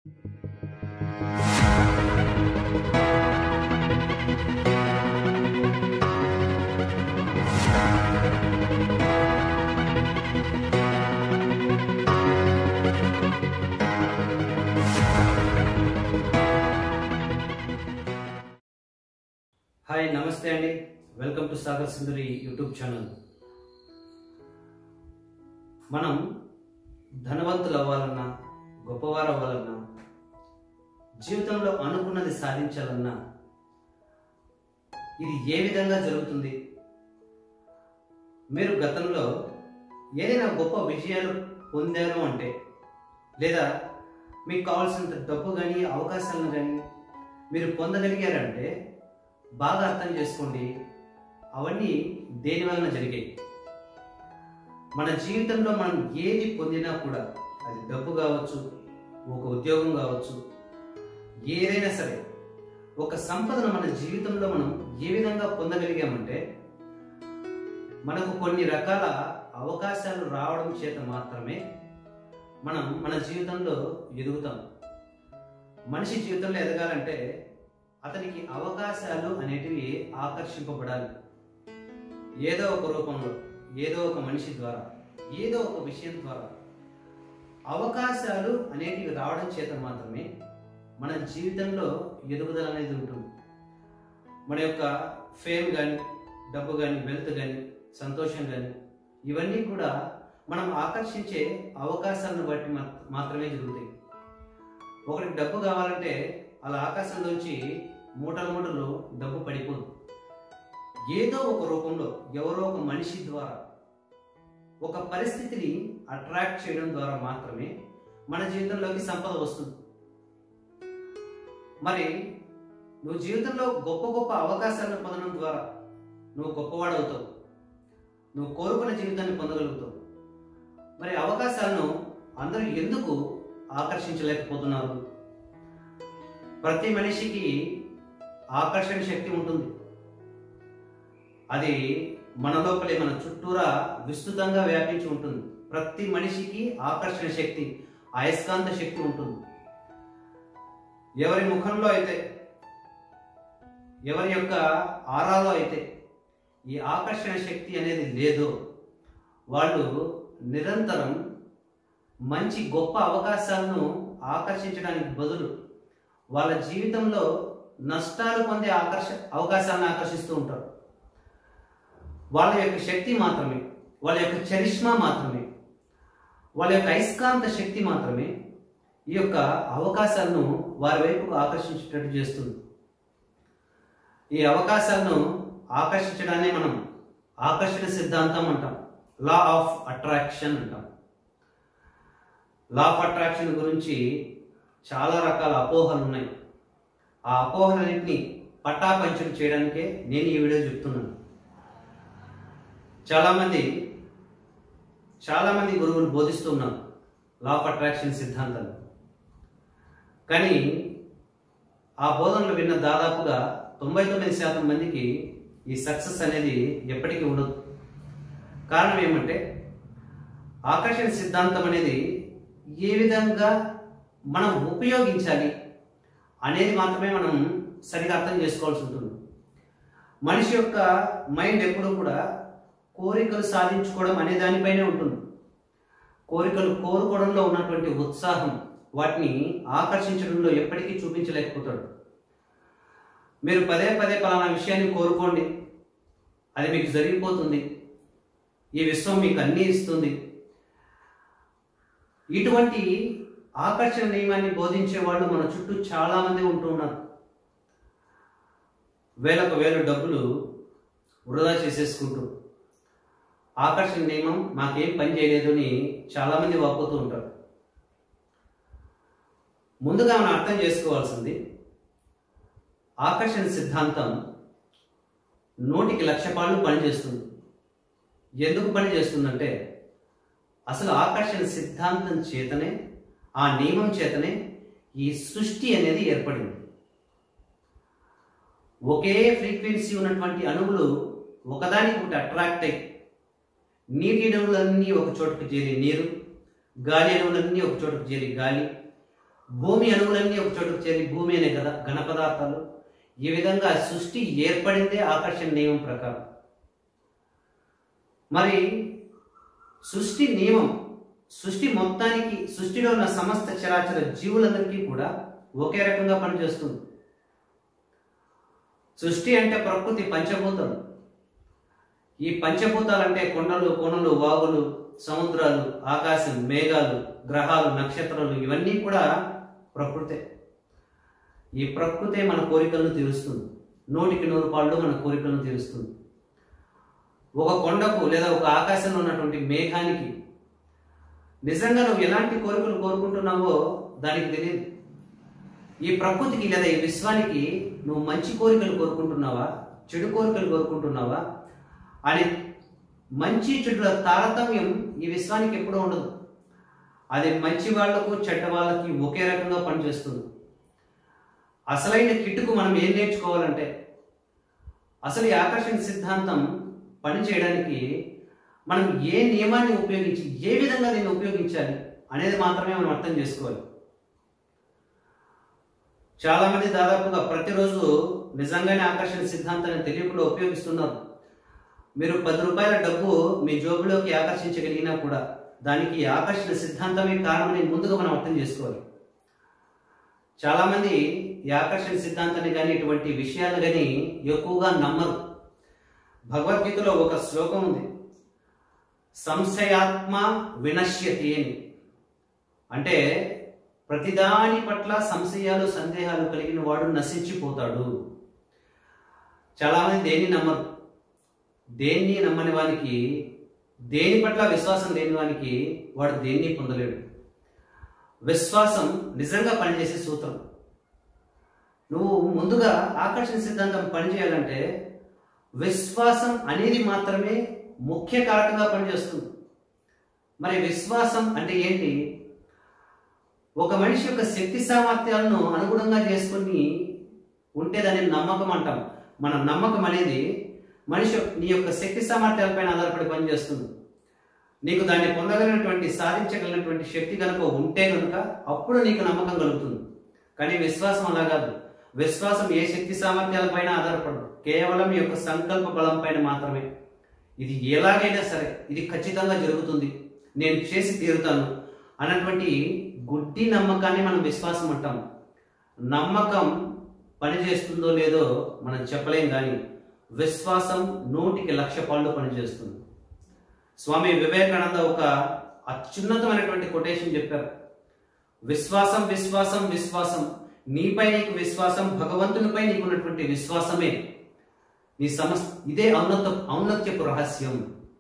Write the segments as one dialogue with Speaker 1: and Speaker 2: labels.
Speaker 1: hi నమస్తే అండి welcome to Sagar Sindhuri YouTube channel మనం ధనవంతులు అవ్వాలన్నా గొప్పవారు అవ్వాలన్నా జీవితంలో అనుకున్నది సాధించాలన్నా ఇది ఏ విధంగా జరుగుతుంది మీరు గతంలో ఏదైనా గొప్ప విజయాలు పొందారు అంటే లేదా మీకు కావాల్సినంత డబ్బు కానీ అవకాశాలను కానీ మీరు పొందగలిగారంటే బాగా అర్థం చేసుకోండి అవన్నీ దేని వలన జరిగాయి మన జీవితంలో మనం ఏది పొందినా కూడా అది డబ్బు కావచ్చు ఒక ఉద్యోగం కావచ్చు ఏదైనా సరే ఒక సంపదను మన జీవితంలో మనం ఏ విధంగా పొందగలిగామంటే మనకు కొన్ని రకాల అవకాశాలు రావడం చేత మాత్రమే మనం మన జీవితంలో ఎదుగుతాం మనిషి జీవితంలో ఎదగాలంటే అతనికి అవకాశాలు అనేటివి ఆకర్షింపబడాలి ఏదో ఒక రూపంలో ఏదో ఒక మనిషి ద్వారా ఏదో ఒక విషయం ద్వారా అవకాశాలు అనేటివి రావడం చేత మాత్రమే మన జీవితంలో ఎదుగుదల అనేది ఉంటుంది మన యొక్క ఫేమ్ కానీ డబ్బు కానీ వెల్త్ కానీ సంతోషం కానీ ఇవన్నీ కూడా మనం ఆకర్షించే అవకాశాలను బట్టి మా- మాత్రమే జరుగుతాయి ఒకరికి డబ్బు కావాలంటే అలా ఆకాశంలోంచి మూటలు మూటలు డబ్బు పడిపోదు ఏదో ఒక రూపంలో ఎవరో ఒక మనిషి ద్వారా ఒక పరిస్థితిని అట్రాక్ట్ చేయడం ద్వారా మాత్రమే మన జీవితంలోకి సంపద వస్తుంది మరి నువ్వు జీవితంలో గొప్ప గొప్ప అవకాశాలను పొందడం ద్వారా నువ్వు గొప్పవాడవుతావు నువ్వు కోరుకున్న జీవితాన్ని పొందగలుగుతావు మరి అవకాశాలను అందరూ ఎందుకు ఆకర్షించలేకపోతున్నారు ప్రతి మనిషికి ఆకర్షణ శక్తి ఉంటుంది అది మన లోపలే మన చుట్టూరా విస్తృతంగా వ్యాపించి ఉంటుంది ప్రతి మనిషికి ఆకర్షణ శక్తి అయస్కాంత శక్తి ఉంటుంది ఎవరి ముఖంలో అయితే ఎవరి యొక్క ఆరాలో అయితే ఈ ఆకర్షణ శక్తి అనేది లేదో వాళ్ళు నిరంతరం మంచి గొప్ప అవకాశాలను ఆకర్షించడానికి బదులు వాళ్ళ జీవితంలో నష్టాలు పొందే ఆకర్ష అవకాశాలను ఆకర్షిస్తూ ఉంటారు వాళ్ళ యొక్క శక్తి మాత్రమే వాళ్ళ యొక్క చరిష్మా మాత్రమే వాళ్ళ యొక్క అయస్కాంత శక్తి మాత్రమే ఈ యొక్క అవకాశాలను వారి వైపుకు ఆకర్షించేటట్టు చేస్తుంది ఈ అవకాశాలను ఆకర్షించడాన్ని మనం ఆకర్షణ సిద్ధాంతం అంటాం లా ఆఫ్ అట్రాక్షన్ అంటాం లా ఆఫ్ అట్రాక్షన్ గురించి చాలా రకాల అపోహలు ఉన్నాయి ఆ అపోహలన్నింటినీ పటాపంచం చేయడానికే నేను ఈ వీడియో చెప్తున్నాను చాలామంది చాలామంది గురువులు బోధిస్తున్నారు లా ఆఫ్ అట్రాక్షన్ సిద్ధాంతాలు కానీ ఆ బోధనలు విన్న దాదాపుగా తొంభై తొమ్మిది శాతం మందికి ఈ సక్సెస్ అనేది ఎప్పటికీ ఉండదు కారణం ఏమంటే ఆకర్షణ సిద్ధాంతం అనేది ఏ విధంగా మనం ఉపయోగించాలి అనేది మాత్రమే మనం సరిగా అర్థం చేసుకోవాల్సి ఉంటుంది మనిషి యొక్క మైండ్ ఎప్పుడూ కూడా కోరికలు సాధించుకోవడం అనే దానిపైనే ఉంటుంది కోరికలు కోరుకోవడంలో ఉన్నటువంటి ఉత్సాహం వాటిని ఆకర్షించడంలో ఎప్పటికీ చూపించలేకపోతాడు మీరు పదే పదే పలానా విషయాన్ని కోరుకోండి అది మీకు జరిగిపోతుంది ఈ విశ్వం మీకు అన్నీ ఇస్తుంది ఇటువంటి ఆకర్షణ నియమాన్ని బోధించే వాళ్ళు మన చుట్టూ చాలా మంది ఉంటూ ఉన్నారు వేలకు వేలు డబ్బులు వృధా చేసేసుకుంటూ ఆకర్షణ నియమం మాకేం పని చేయలేదు అని చాలా మంది వాపోతూ ఉంటారు ముందుగా మనం అర్థం చేసుకోవాల్సింది ఆకర్షణ సిద్ధాంతం నూటికి లక్ష పాళ్ళు పనిచేస్తుంది ఎందుకు పని చేస్తుందంటే అసలు ఆకర్షణ సిద్ధాంతం చేతనే ఆ నియమం చేతనే ఈ సృష్టి అనేది ఏర్పడింది ఒకే ఫ్రీక్వెన్సీ ఉన్నటువంటి అణువులు ఒకదానికి ఒకటి అట్రాక్ట్ అయ్యి నీటి అణువులన్నీ ఒక చోటుకు చేరి నీరు గాలి అణువులన్నీ ఒక చోటుకు చేరి గాలి భూమి అణువులన్నీ ఒక చోటుకు చేరి భూమి అనే కదా ఘన పదార్థాలు ఈ విధంగా సృష్టి ఏర్పడిందే ఆకర్షణ నియమం ప్రకారం మరి సృష్టి నియమం సృష్టి మొత్తానికి సృష్టిలో ఉన్న సమస్త చరాచర జీవులందరికీ కూడా ఒకే రకంగా పనిచేస్తుంది సృష్టి అంటే ప్రకృతి పంచభూతాలు ఈ పంచభూతాలు అంటే కొండలు కోనలు వాగులు సముద్రాలు ఆకాశం మేఘాలు గ్రహాలు నక్షత్రాలు ఇవన్నీ కూడా ప్రకృతే ఈ ప్రకృతే మన కోరికలను తీరుస్తుంది నూటికి నూరు పాళ్ళు మన కోరికలను తీరుస్తుంది ఒక కొండకు లేదా ఒక ఆకాశంలో ఉన్నటువంటి మేఘానికి నిజంగా నువ్వు ఎలాంటి కోరికలు కోరుకుంటున్నావో దానికి తెలియదు ఈ ప్రకృతికి లేదా ఈ విశ్వానికి నువ్వు మంచి కోరికలు కోరుకుంటున్నావా చెడు కోరికలు కోరుకుంటున్నావా అని మంచి చెడుల తారతమ్యం ఈ విశ్వానికి ఎప్పుడూ ఉండదు అది మంచి వాళ్లకు చెడ్డ వాళ్ళకి ఒకే రకంగా పనిచేస్తుంది అసలైన కిట్టుకు మనం ఏం నేర్చుకోవాలంటే అసలు ఈ ఆకర్షణ సిద్ధాంతం పని చేయడానికి మనం ఏ నియమాన్ని ఉపయోగించి ఏ విధంగా దీన్ని ఉపయోగించాలి అనేది మాత్రమే మనం అర్థం చేసుకోవాలి చాలా మంది దాదాపుగా ప్రతిరోజు నిజంగానే ఆకర్షణ సిద్ధాంతాన్ని తెలియకుండా ఉపయోగిస్తున్నారు మీరు పది రూపాయల డబ్బు మీ జోబులోకి ఆకర్షించగలిగినా కూడా దానికి ఈ ఆకర్షణ సిద్ధాంతమే కారణమని ముందుగా మనం అర్థం చేసుకోవాలి చాలా మంది ఈ ఆకర్షణ సిద్ధాంతాన్ని కానీ ఇటువంటి విషయాలు కానీ ఎక్కువగా నమ్మరు భగవద్గీతలో ఒక శ్లోకం ఉంది సంశయాత్మ వినశ్యతి అని అంటే ప్రతిదాని పట్ల సంశయాలు సందేహాలు కలిగిన వాడు నశించిపోతాడు చాలా మంది దేన్ని నమ్మరు దేన్ని నమ్మని వానికి దేని పట్ల విశ్వాసం లేని వానికి వాడు దేన్ని పొందలేడు విశ్వాసం నిజంగా పనిచేసే సూత్రం నువ్వు ముందుగా ఆకర్షణ సిద్ధాంతం పనిచేయాలంటే విశ్వాసం అనేది మాత్రమే ముఖ్య కారకంగా పనిచేస్తుంది మరి విశ్వాసం అంటే ఏంటి ఒక మనిషి యొక్క శక్తి సామర్థ్యాలను అనుగుణంగా చేసుకుని ఉంటే దాన్ని నమ్మకం అంటాం మన నమ్మకం అనేది మనిషి యొక్క- నీ యొక్క శక్తి సామర్థ్యాలపైన ఆధారపడి పనిచేస్తుంది నీకు దాన్ని పొందగలిగినటువంటి సాధించగలిగినటువంటి శక్తి కనుక ఉంటే కనుక అప్పుడు నీకు నమ్మకం కలుగుతుంది కానీ విశ్వాసం అలా కాదు విశ్వాసం ఏ శక్తి సామర్థ్యాలపైన ఆధారపడదు కేవలం ఈ యొక్క సంకల్ప బలం పైన మాత్రమే ఇది ఎలాగైనా సరే ఇది ఖచ్చితంగా జరుగుతుంది నేను చేసి తీరుతాను అన్నటువంటి గుడ్డి నమ్మకాన్ని మనం విశ్వాసం అంటాం నమ్మకం పనిచేస్తుందో లేదో మనం చెప్పలేం కానీ విశ్వాసం నూటికి లక్ష పాళ్ళు పనిచేస్తుంది స్వామి వివేకానంద ఒక అత్యున్నతమైనటువంటి కొటేషన్ చెప్పారు విశ్వాసం విశ్వాసం విశ్వాసం నీపై నీకు విశ్వాసం భగవంతునిపై నీకున్నటువంటి విశ్వాసమే నీ సమస్ ఇదే ఔన్నత ఔన్నత్యపు రహస్యం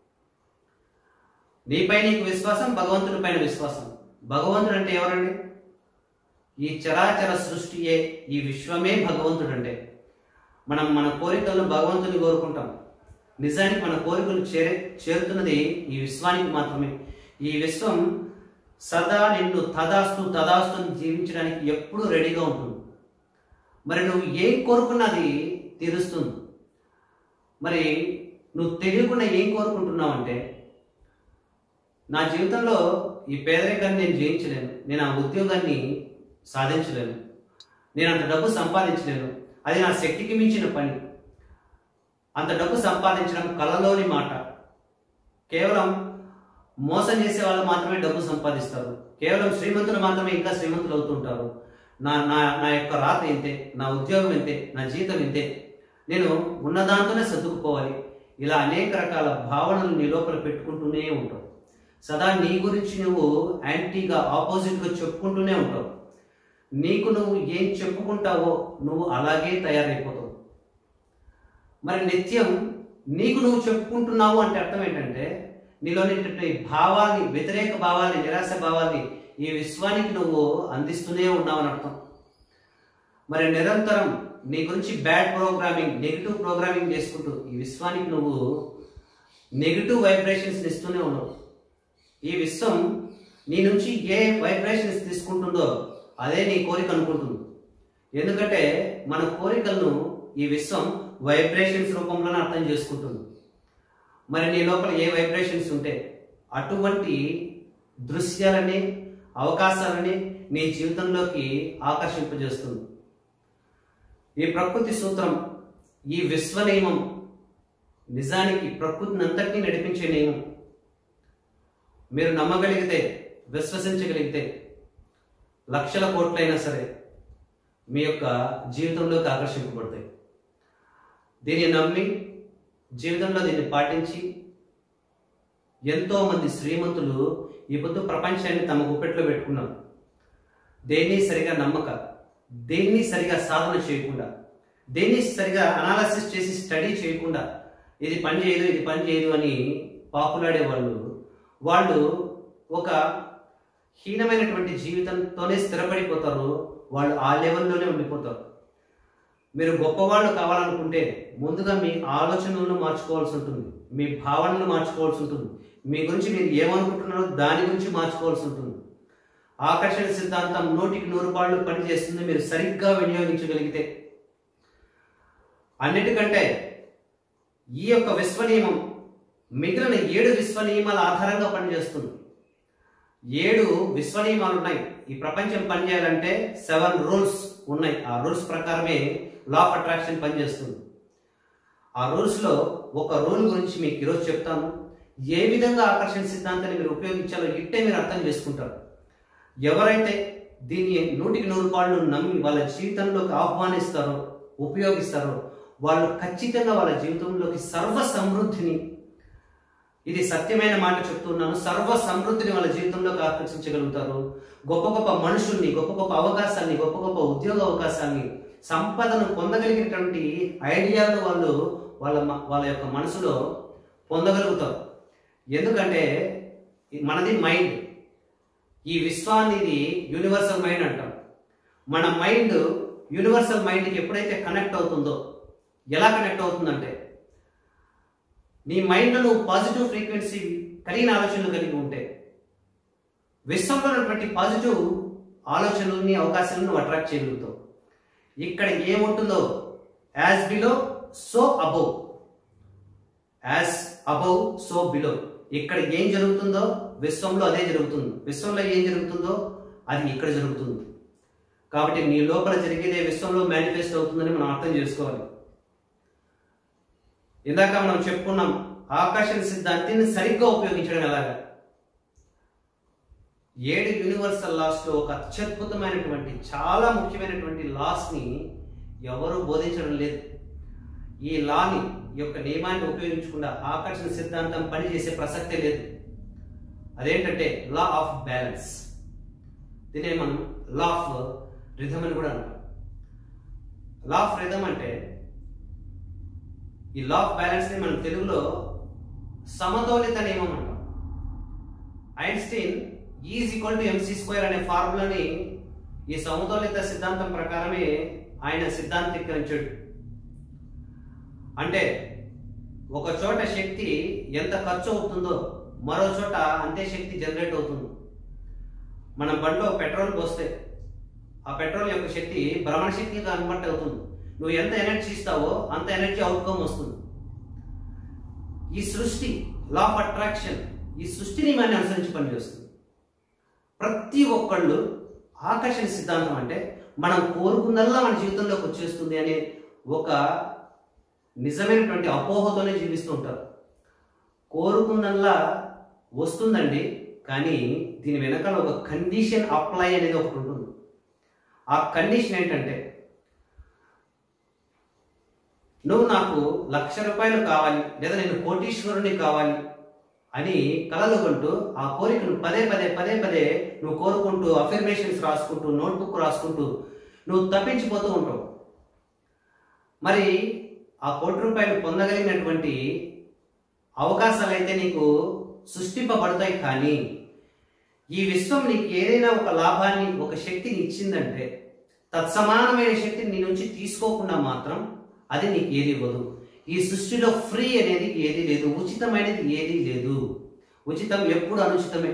Speaker 1: నీపై నీకు విశ్వాసం భగవంతుని పైన విశ్వాసం భగవంతుడు అంటే ఎవరండి ఈ చరాచర సృష్టియే ఈ విశ్వమే భగవంతుడు అంటే మనం మన కోరికలను భగవంతుని కోరుకుంటాం నిజానికి మన కోరికలు చేరే చేరుతున్నది ఈ విశ్వానికి మాత్రమే ఈ విశ్వం సదా నిన్ను తదాస్తు తదాస్తు అని జీవించడానికి ఎప్పుడూ రెడీగా ఉంటుంది మరి నువ్వు ఏం కోరుకున్నది తీరుస్తుంది మరి నువ్వు తెలియకుండా ఏం కోరుకుంటున్నావు అంటే నా జీవితంలో ఈ పేదరికాన్ని నేను జయించలేను నేను ఆ ఉద్యోగాన్ని సాధించలేను నేను అంత డబ్బు సంపాదించలేను అది నా శక్తికి మించిన పని అంత డబ్బు సంపాదించడం కళలోని మాట కేవలం మోసం చేసే వాళ్ళు మాత్రమే డబ్బు సంపాదిస్తారు కేవలం శ్రీమంతులు మాత్రమే ఇంకా శ్రీమంతులు అవుతుంటారు నా నా నా యొక్క రాత ఇంతే నా ఉద్యోగం ఇంతే నా జీతం ఇంతే నేను ఉన్న దాంతోనే సర్దుకుపోవాలి ఇలా అనేక రకాల భావనలు నీ లోపల పెట్టుకుంటూనే ఉంటావు సదా నీ గురించి నువ్వు యాంటీగా ఆపోజిట్గా చెప్పుకుంటూనే ఉంటావు నీకు నువ్వు ఏం చెప్పుకుంటావో నువ్వు అలాగే తయారైపోతావు మరి నిత్యం నీకు నువ్వు చెప్పుకుంటున్నావు అంటే అర్థం ఏంటంటే నీలోని భావాల్ని వ్యతిరేక భావాల్ని నిరాశ భావాల్ని ఈ విశ్వానికి నువ్వు అందిస్తూనే ఉన్నావు అని అర్థం మరి నిరంతరం నీ గురించి బ్యాడ్ ప్రోగ్రామింగ్ నెగిటివ్ ప్రోగ్రామింగ్ చేసుకుంటూ ఈ విశ్వానికి నువ్వు నెగిటివ్ వైబ్రేషన్స్ ఇస్తూనే ఉన్నావు ఈ విశ్వం నీ నుంచి ఏ వైబ్రేషన్స్ తీసుకుంటుందో అదే నీ కోరిక అనుకుంటుంది ఎందుకంటే మన కోరికలను ఈ విశ్వం వైబ్రేషన్స్ రూపంలోనే అర్థం చేసుకుంటుంది మరి నీ లోపల ఏ వైబ్రేషన్స్ ఉంటే అటువంటి దృశ్యాలని అవకాశాలని నీ జీవితంలోకి ఆకర్షింపజేస్తుంది ఈ ప్రకృతి సూత్రం ఈ విశ్వ నియమం నిజానికి ప్రకృతిని అంతటినీ నడిపించే నియమం మీరు నమ్మగలిగితే విశ్వసించగలిగితే లక్షల కోట్లైనా సరే మీ యొక్క జీవితంలోకి ఆకర్షింపబడతాయి దీన్ని నమ్మి జీవితంలో దీన్ని పాటించి ఎంతో మంది శ్రీమంతులు ఈ పొద్దు ప్రపంచాన్ని తమ గుప్పెట్లో పెట్టుకున్నారు దేన్ని సరిగా నమ్మక దేన్ని సరిగా సాధన చేయకుండా దేన్ని సరిగా అనాలసిస్ చేసి స్టడీ చేయకుండా ఇది పని చేయదు ఇది పని చేయదు అని పాపులాడే వాళ్ళు వాళ్ళు ఒక హీనమైనటువంటి జీవితంతోనే స్థిరపడిపోతారు వాళ్ళు ఆ లెవెల్లోనే ఉండిపోతారు మీరు గొప్పవాళ్ళు కావాలనుకుంటే ముందుగా మీ ఆలోచనలను మార్చుకోవాల్సి ఉంటుంది మీ భావనలు మార్చుకోవాల్సి ఉంటుంది మీ గురించి మీరు ఏమనుకుంటున్నారో దాని గురించి మార్చుకోవాల్సి ఉంటుంది ఆకర్షణ సిద్ధాంతం నూటికి నూరు పాళ్ళు పనిచేస్తుంది మీరు సరిగ్గా వినియోగించగలిగితే అన్నిటికంటే ఈ యొక్క విశ్వ నియమం మిగిలిన ఏడు విశ్వ నియమాల ఆధారంగా పనిచేస్తుంది ఏడు విశ్వ నియమాలు ఉన్నాయి ఈ ప్రపంచం పనిచేయాలంటే సెవెన్ రూల్స్ ఉన్నాయి ఆ రూల్స్ ప్రకారమే లా ఆఫ్ అట్రాక్షన్ పనిచేస్తుంది ఆ రూల్స్ లో ఒక రూల్ గురించి మీకు ఈరోజు చెప్తాను ఏ విధంగా ఆకర్షణ సిద్ధాంతాన్ని మీరు ఉపయోగించాలో ఇట్టే మీరు అర్థం చేసుకుంటారు ఎవరైతే దీన్ని నూటికి నూరు పాళ్ళు నమ్మి వాళ్ళ జీవితంలోకి ఆహ్వానిస్తారో ఉపయోగిస్తారో వాళ్ళు ఖచ్చితంగా వాళ్ళ జీవితంలోకి సర్వ సమృద్ధిని ఇది సత్యమైన మాట చెప్తున్నాను సర్వ సమృద్ధిని వాళ్ళ జీవితంలోకి ఆకర్షించగలుగుతారు గొప్ప గొప్ప మనుషుల్ని గొప్ప గొప్ప అవకాశాన్ని గొప్ప గొప్ప ఉద్యోగ అవకాశాన్ని సంపదను పొందగలిగినటువంటి ఐడియాలు వాళ్ళు వాళ్ళ మ- వాళ్ళ యొక్క మనసులో పొందగలుగుతారు ఎందుకంటే ఈ- మనది మైండ్ ఈ విశ్వాన్ని ఇది యూనివర్సల్ మైండ్ అంటాం మన మైండ్ యూనివర్సల్ మైండ్కి ఎప్పుడైతే కనెక్ట్ అవుతుందో ఎలా కనెక్ట్ అవుతుందంటే నీ మైండ్లో నువ్వు పాజిటివ్ ఫ్రీక్వెన్సీ కలిగిన ఆలోచనలు కలిగి ఉంటే విశ్వంలో ఉన్నటువంటి పాజిటివ్ ఆలోచనలని అవకాశాలను నువ్వు అట్రాక్ట్ చేయగలుగుతావు ఇక్కడ ఏముంటుందో as below so above as above so below ఇక్కడ ఏం జరుగుతుందో విశ్వంలో అదే జరుగుతుంది విశ్వంలో ఏం జరుగుతుందో అది ఇక్కడ జరుగుతుంది కాబట్టి నీ లోపల జరిగేదే విశ్వంలో మేనిఫెస్ట్ అవుతుందని మనం అర్థం చేసుకోవాలి ఇందాక మనం చెప్పుకున్నాం ఆకర్షణ సిద్ధాంతాన్ని సరిగ్గా ఉపయోగించడం ఎలాగా ఏడు యూనివర్సల్ లాస్ లో ఒక అత్యద్భుతమైనటువంటి చాలా ముఖ్యమైనటువంటి లాస్ ని ఎవరు బోధించడం లేదు ఈ లాని ఈ యొక్క నియమాన్ని ఉపయోగించకుండా ఆకర్షణ సిద్ధాంతం పనిచేసే ప్రసక్తే లేదు అదేంటంటే లా ఆఫ్ బ్యాలెన్స్ దీనే మనం లా ఆఫ్ రిథమ్ అని కూడా అంటాం లా ఆఫ్ రిథమ్ అంటే ఈ లా ఆఫ్ బ్యాలెన్స్ ని మనం తెలుగులో సమతౌలిత నియమం అంటాం Einstein is equal to MC square అనే ఫార్ములాని ఈ సమతౌలిత సిద్ధాంతం ప్రకారమే ఆయన సిద్ధాంతీకరించాడు అంటే ఒక చోట శక్తి ఎంత ఖర్చు అవుతుందో మరో చోట అంతే శక్తి జనరేట్ అవుతుంది మనం బండిలో పెట్రోల్ పోస్తే ఆ పెట్రోల్ యొక్క శక్తి భ్రమణ శక్తిగా కన్వర్ట్ అవుతుంది నువ్వు ఎంత ఎనర్జీ ఇస్తావో అంత ఎనర్జీ అవుట్కమ్ వస్తుంది ఈ సృష్టి లా ఆఫ్ అట్రాక్షన్ ఈ సృష్టి నియమాన్ని అనుసరించి పనిచేస్తుంది ప్రతి ఒక్కళ్ళు ఆకర్షణ సిద్ధాంతం అంటే మనం కోరుకున్నల్లా మన జీవితంలోకి వచ్చేస్తుంది అనే ఒక నిజమైనటువంటి అపోహతోనే జీవిస్తూ ఉంటారు కోరుకున్నల్లా వస్తుందండి కానీ దీని వెనకాల ఒక కండిషన్ అప్లై అనేది ఒకటి ఉంటుంది ఆ కండిషన్ ఏంటంటే నువ్వు నాకు లక్ష రూపాయలు కావాలి లేదా నేను కోటీశ్వరుని కావాలి అని కలలు కొంటూ ఆ కోరికను పదే పదే పదే పదే నువ్వు కోరుకుంటూ అఫర్మేషన్స్ రాసుకుంటూ నోట్బుక్ రాసుకుంటూ నువ్వు తప్పించిపోతూ ఉంటావు మరి ఆ కోటి రూపాయలు పొందగలిగినటువంటి అవకాశాలు అయితే నీకు సృష్టింపబడతాయి కానీ ఈ విశ్వం నీకు ఏదైనా ఒక లాభాన్ని ఒక శక్తిని ఇచ్చిందంటే తత్సమానమైన శక్తిని నీ నుంచి తీసుకోకుండా మాత్రం అది నీకు ఏది ఇవ్వదు ఈ సృష్టిలో ఫ్రీ అనేది ఏది లేదు ఉచితమైనది ఏది లేదు ఉచితం ఎప్పుడు అనుచితమే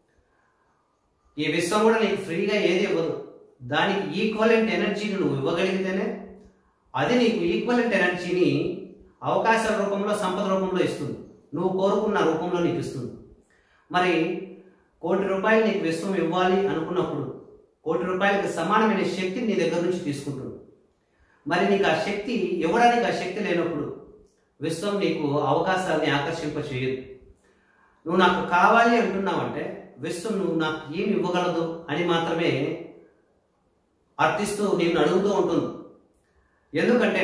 Speaker 1: ఈ విశ్వం కూడా నీకు ఫ్రీగా ఏది ఇవ్వదు దానికి ఈక్వలెంట్ ఎనర్జీని నువ్వు ఇవ్వగలిగితేనే అది నీకు ఈక్వలెంట్ ఎనర్జీని అవకాశాల రూపంలో సంపద రూపంలో ఇస్తుంది నువ్వు కోరుకున్న రూపంలో నీకు ఇస్తుంది మరి కోటి రూపాయలు నీకు విశ్వం ఇవ్వాలి అనుకున్నప్పుడు కోటి రూపాయలకు సమానమైన శక్తిని నీ దగ్గర నుంచి తీసుకుంటుంది మరి నీకు ఆ శక్తి ఇవ్వడానికి ఆ శక్తి లేనప్పుడు విశ్వం నీకు అవకాశాలని ఆకర్షింప చేయదు నువ్వు నాకు కావాలి అంటున్నావంటే విశ్వం నువ్వు నాకు ఏమి ఇవ్వగలదు అని మాత్రమే అర్థిస్తూ నేను అడుగుతూ ఉంటుంది ఎందుకంటే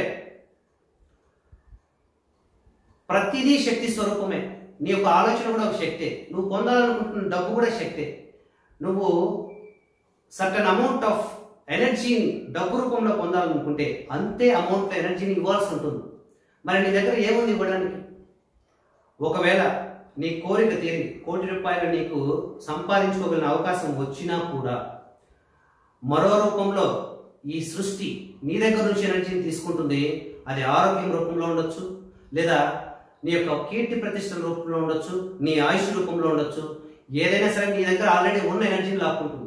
Speaker 1: ప్రతిదీ శక్తి స్వరూపమే నీ యొక్క ఆలోచన కూడా ఒక శక్తే నువ్వు పొందాలనుకుంటున్న డబ్బు కూడా శక్తే నువ్వు సర్టన్ అమౌంట్ ఆఫ్ ఎనర్జీని డబ్బు రూపంలో పొందాలనుకుంటే అంతే అమౌంట్ ఎనర్జీని ఇవ్వాల్సి ఉంటుంది మరి నీ దగ్గర ఏముంది ఇవ్వడానికి ఒకవేళ నీ కోరిక తీరి కోటి రూపాయలు నీకు సంపాదించుకోగలిగిన అవకాశం వచ్చినా కూడా మరో రూపంలో ఈ సృష్టి నీ దగ్గర నుంచి ఎనర్జీని తీసుకుంటుంది అది ఆరోగ్యం రూపంలో ఉండొచ్చు లేదా నీ యొక్క కీర్తి ప్రతిష్టల రూపంలో ఉండొచ్చు నీ ఆయుష్ రూపంలో ఉండొచ్చు ఏదైనా సరే నీ దగ్గర ఆల్రెడీ ఉన్న ఎనర్జీని లాక్కుంటుంది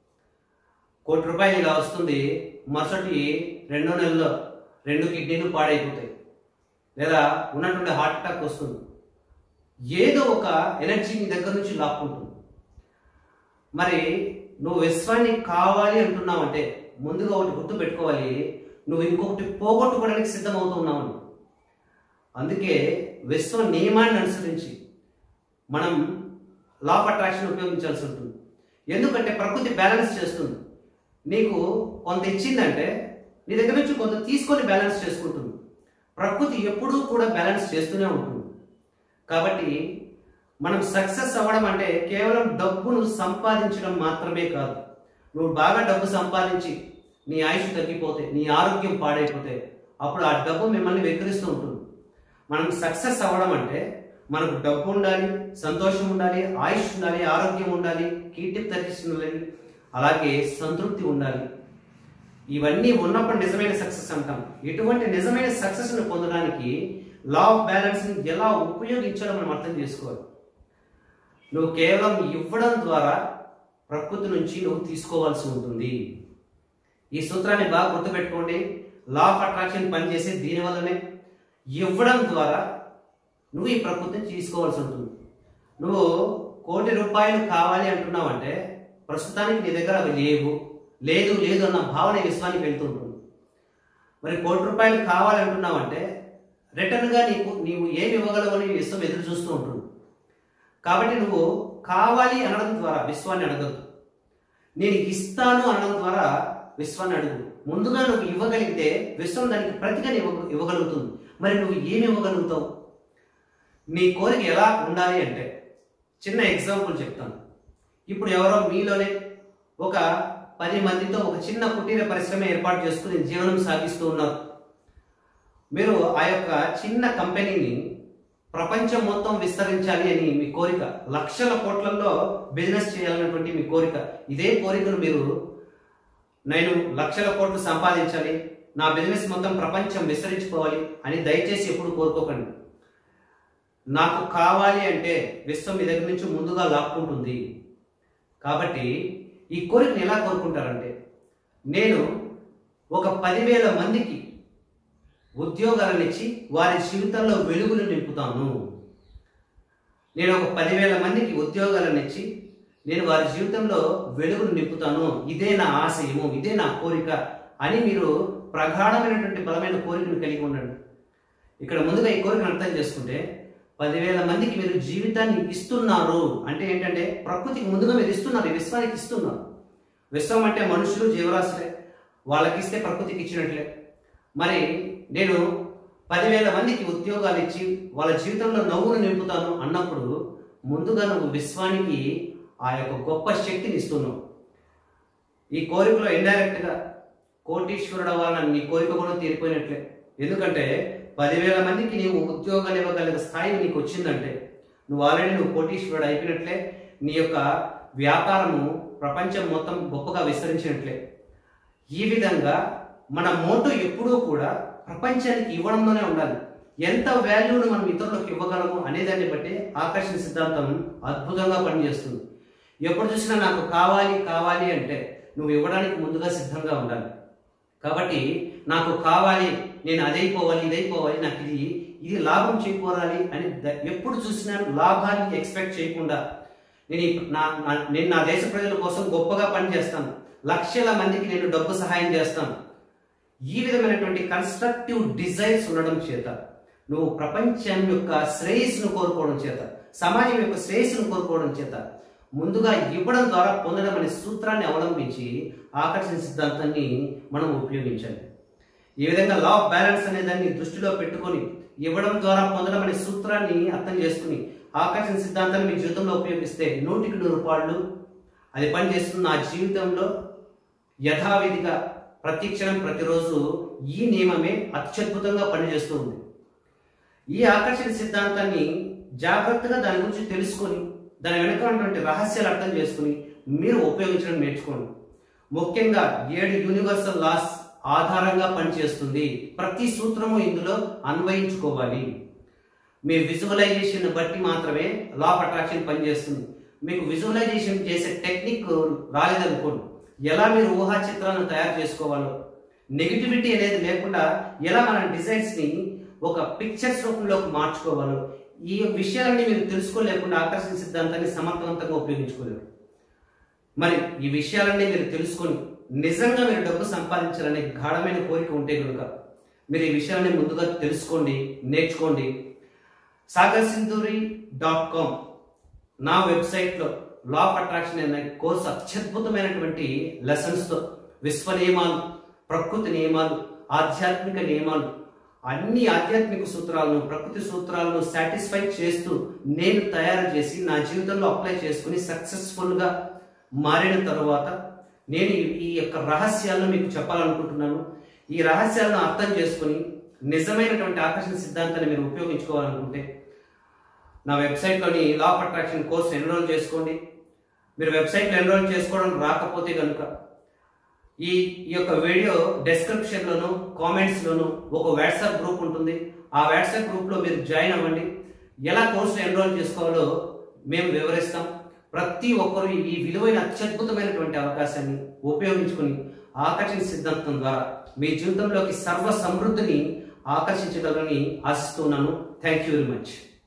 Speaker 1: కోటి రూపాయలు ఇలా వస్తుంది మరుసటి రెండో నెలలో రెండు కిడ్నీలు పాడైపోతాయి లేదా ఉన్నటువంటి హార్ట్ అటాక్ వస్తుంది ఏదో ఒక ఎనర్జీ నీ దగ్గర నుంచి లాక్కుంటుంది మరి నువ్వు విశ్వాన్ని కావాలి అంటున్నావంటే ముందుగా ఒకటి గుర్తు పెట్టుకోవాలి నువ్వు ఇంకొకటి పోగొట్టుకోవడానికి సిద్ధమవుతున్నావు అందుకే విశ్వ నియమాన్ని అనుసరించి మనం లా ఆఫ్ అట్రాక్షన్ ఉపయోగించాల్సి ఉంటుంది ఎందుకంటే ప్రకృతి బ్యాలెన్స్ చేస్తుంది నీకు కొంత ఇచ్చిందంటే నీ దగ్గర నుంచి కొంత తీసుకొని బ్యాలెన్స్ చేసుకుంటుంది ప్రకృతి ఎప్పుడూ కూడా బ్యాలెన్స్ చేస్తూనే ఉంటుంది కాబట్టి మనం సక్సెస్ అవ్వడం అంటే కేవలం డబ్బును సంపాదించడం మాత్రమే కాదు నువ్వు బాగా డబ్బు సంపాదించి నీ ఆయుష్ తగ్గిపోతే నీ ఆరోగ్యం పాడైపోతే అప్పుడు ఆ డబ్బు మిమ్మల్ని వెక్కిరిస్తూ ఉంటుంది మనం సక్సెస్ అవ్వడం అంటే మనకు డబ్బు ఉండాలి సంతోషం ఉండాలి ఆయుష్ ఉండాలి ఆరోగ్యం ఉండాలి కీర్తి ప్రతిష్ట ఉండాలి అలాగే సంతృప్తి ఉండాలి ఇవన్నీ ఉన్నప్పుడు నిజమైన సక్సెస్ అంటాం ఇటువంటి నిజమైన సక్సెస్ను పొందడానికి లా ఆఫ్ బ్యాలెన్స్ని ఎలా ఉపయోగించాలో మనం అర్థం చేసుకోవాలి నువ్వు కేవలం ఇవ్వడం ద్వారా ప్రకృతి నుంచి నువ్వు తీసుకోవాల్సి ఉంటుంది ఈ సూత్రాన్ని బాగా గుర్తుపెట్టుకోండి లా ఆఫ్ అట్రాక్షన్ పనిచేసే దీనివల్లనే ఇవ్వడం ద్వారా నువ్వు ఈ ప్రకృతిని తీసుకోవాల్సి ఉంటుంది నువ్వు కోటి రూపాయలు కావాలి అంటున్నావంటే ప్రస్తుతానికి నీ దగ్గర అవి లేవు లేదు లేదు అన్న భావన ఈ విశ్వానికి వెళ్తుంటుంది మరి కోటి రూపాయలు కావాలంటున్నావంటే రిటర్న్గా నీకు నీవు ఏమి ఇవ్వగలవు అని విశ్వం ఎదురు చూస్తూ ఉంటుంది కాబట్టి నువ్వు కావాలి అనడం ద్వారా విశ్వాన్ని అడగద్దు నేను ఇస్తాను అనడం ద్వారా విశ్వాన్ని అడుగు ముందుగా నువ్వు ఇవ్వగలిగితే విశ్వం దానికి ప్రతిగా ఇవ్వ ఇవ్వగలుగుతుంది మరి నువ్వు ఏమి ఇవ్వగలుగుతావు నీ కోరిక ఎలా ఉండాలి అంటే చిన్న ఎగ్జాంపుల్ చెప్తాను ఇప్పుడు ఎవరో మీలోనే ఒక పది మందితో ఒక చిన్న కుటీర పరిశ్రమ ఏర్పాటు చేసుకుని జీవనం సాగిస్తూ ఉన్నారు మీరు ఆ యొక్క చిన్న కంపెనీని ప్రపంచం మొత్తం విస్తరించాలి అని మీ కోరిక లక్షల కోట్లలో బిజినెస్ చేయాలన్నటువంటి మీ కోరిక ఇదే కోరికను మీరు నేను లక్షల కోట్లు సంపాదించాలి నా బిజినెస్ మొత్తం ప్రపంచం విస్తరించుకోవాలి అని దయచేసి ఎప్పుడు కోరుకోకండి నాకు కావాలి అంటే విశ్వం మీ దగ్గర నుంచి ముందుగా లాక్కుంటుంది కాబట్టి ఈ కోరికను ఎలా కోరుకుంటారంటే నేను ఒక పదివేల మందికి ఉద్యోగాలను ఇచ్చి వారి జీవితంలో వెలుగులు నింపుతాను నేను ఒక పదివేల మందికి ఉద్యోగాలను ఇచ్చి నేను వారి జీవితంలో వెలుగును నింపుతాను ఇదే నా ఆశయము ఇదే నా కోరిక అని మీరు ప్రగాఢమైనటువంటి బలమైన కోరికను కలిగి ఉండండి ఇక్కడ ముందుగా ఈ కోరికను అర్థం చేసుకుంటే పదివేల మందికి మీరు జీవితాన్ని ఇస్తున్నారు అంటే ఏంటంటే ప్రకృతికి ముందుగా మీరు ఇస్తున్నారు ఈ విశ్వానికి ఇస్తున్నారు విశ్వం అంటే మనుషులు జీవరాశులే వాళ్ళకి ఇస్తే ప్రకృతికి ఇచ్చినట్లే మరి నేను పదివేల మందికి ఉద్యోగాలు ఇచ్చి వాళ్ళ జీవితంలో నవ్వును నింపుతాను అన్నప్పుడు ముందుగా నువ్వు విశ్వానికి ఆ యొక్క గొప్ప శక్తిని ఇస్తున్నావు ఈ కోరికలో ఇండైరెక్ట్గా కోటీశ్వరుడు అవ్వాలని నీ కోరిక కూడా తీరిపోయినట్లే ఎందుకంటే పదివేల మందికి నీవు ఉద్యోగాలు ఇవ్వగలిగే స్థాయి నీకు వచ్చిందంటే నువ్వు ఆల్రెడీ నువ్వు కోటీశ్వరుడు అయిపోయినట్లే నీ యొక్క వ్యాపారము ప్రపంచం మొత్తం గొప్పగా విస్తరించినట్లే ఈ విధంగా మన మోటో ఎప్పుడూ కూడా ప్రపంచానికి ఇవ్వడంలోనే ఉండాలి ఎంత వాల్యూను మనం ఇతరులకు ఇవ్వగలము అనేదాన్ని బట్టి ఆకర్షణ సిద్ధాంతం అద్భుతంగా పనిచేస్తుంది ఎప్పుడు చూసినా నాకు కావాలి కావాలి అంటే నువ్వు ఇవ్వడానికి ముందుగా సిద్ధంగా ఉండాలి కాబట్టి నాకు కావాలి నేను అదైపోవాలి ఇదైపోవాలి నాకు ఇది ఇది లాభం చేకూరాలి అని ద- ఎప్పుడు చూసినా లాభాన్ని ఎక్స్పెక్ట్ చేయకుండా నేను ఈ- నా నా- నేను నా దేశ ప్రజల కోసం గొప్పగా పనిచేస్తాను లక్షల మందికి నేను డబ్బు సహాయం చేస్తాను ఈ విధమైనటువంటి కన్స్ట్రక్టివ్ డిజైర్స్ ఉండడం చేత నువ్వు ప్రపంచం యొక్క శ్రేయస్సును కోరుకోవడం చేత సమాజం యొక్క శ్రేయస్సును కోరుకోవడం చేత ముందుగా ఇవ్వడం ద్వారా పొందడం అనే సూత్రాన్ని అవలంబించి ఆకర్షణ సిద్ధాంతాన్ని మనం ఉపయోగించాలి ఈ విధంగా లా ఆఫ్ బ్యాలెన్స్ అనే దాన్ని దృష్టిలో పెట్టుకొని ఇవ్వడం ద్వారా పొందడం అనే సూత్రాన్ని అర్థం చేసుకుని ఆకర్షణ సిద్ధాంతాన్ని మీ జీవితంలో ఉపయోగిస్తే నూటికి నూరు పాళ్ళు అది పనిచేస్తుంది నా జీవితంలో యథావిధిగా ప్రతి క్షణం ప్రతిరోజు ఈ నియమమే అత్యద్భుతంగా పనిచేస్తూ ఉంది ఈ ఆకర్షణ సిద్ధాంతాన్ని జాగ్రత్తగా దాని గురించి తెలుసుకొని దాని వెనుక ఉన్నటువంటి రహస్యాలు అర్థం చేసుకుని మీరు ఉపయోగించడం నేర్చుకోండి ముఖ్యంగా ఏడు యూనివర్సల్ లాస్ ఆధారంగా పనిచేస్తుంది ప్రతి సూత్రము ఇందులో అన్వయించుకోవాలి మీ విజువలైజేషన్ బట్టి మాత్రమే లా ఆఫ్ అట్రాక్షన్ పనిచేస్తుంది మీకు విజువలైజేషన్ చేసే టెక్నిక్ రాలేదనుకోండి ఎలా మీరు ఊహా చిత్రాలను తయారు చేసుకోవాలో నెగిటివిటీ అనేది లేకుండా ఎలా మన డిజైన్స్ ని ఒక పిక్చర్స్ రూపంలోకి మార్చుకోవాలో ఈ విషయాలన్నీ మీరు తెలుసుకోలేకుండా ఆకర్షణ సిద్ధాంతాన్ని సమర్థవంతంగా ఉపయోగించుకోలేరు మరి ఈ విషయాలన్నీ మీరు తెలుసుకొని నిజంగా మీరు డబ్బు సంపాదించాలనే గాఢమైన కోరిక ఉంటే కనుక మీరు ఈ విషయాన్ని ముందుగా తెలుసుకోండి నేర్చుకోండి సాగర్ సింధూరి డాట్ కామ్ నా వెబ్సైట్లో లా ఆఫ్ అట్రాక్షన్ అనే కోర్సు అత్యద్భుతమైనటువంటి లెసన్స్తో విశ్వ నియమాలు ప్రకృతి నియమాలు ఆధ్యాత్మిక నియమాలు అన్ని ఆధ్యాత్మిక సూత్రాలను ప్రకృతి సూత్రాలను సాటిస్ఫై చేస్తూ నేను తయారు చేసి నా జీవితంలో అప్లై చేసుకుని సక్సెస్ఫుల్గా మారిన తరువాత నేను ఈ- ఈ యొక్క రహస్యాలను మీకు చెప్పాలనుకుంటున్నాను ఈ రహస్యాలను అర్థం చేసుకుని నిజమైనటువంటి ఆకర్షణ సిద్ధాంతాన్ని మీరు ఉపయోగించుకోవాలనుకుంటే నా వెబ్సైట్లోని law of attraction course enrol చేసుకోండి మీరు వెబ్సైట్లో ఎన్రోల్ చేసుకోవడం రాకపోతే కనుక ఈ ఈ యొక్క వీడియో డెస్క్రిప్షన్ లోను కామెంట్స్ లోను ఒక వాట్సాప్ గ్రూప్ ఉంటుంది ఆ వాట్సాప్ గ్రూప్ లో మీరు జాయిన్ అవ్వండి ఎలా కోర్సు ఎన్రోల్ చేసుకోవాలో మేము వివరిస్తాం ప్రతి ఒక్కరు ఈ విలువైన అత్యద్భుతమైనటువంటి అవకాశాన్ని ఉపయోగించుకుని ఆకర్షణ సిద్ధాంతం ద్వారా మీ జీవితంలోకి సర్వ సమృద్ధిని ఆకర్షించగలరని ఆశిస్తున్నాను థ్యాంక్ యూ వెరీ మచ్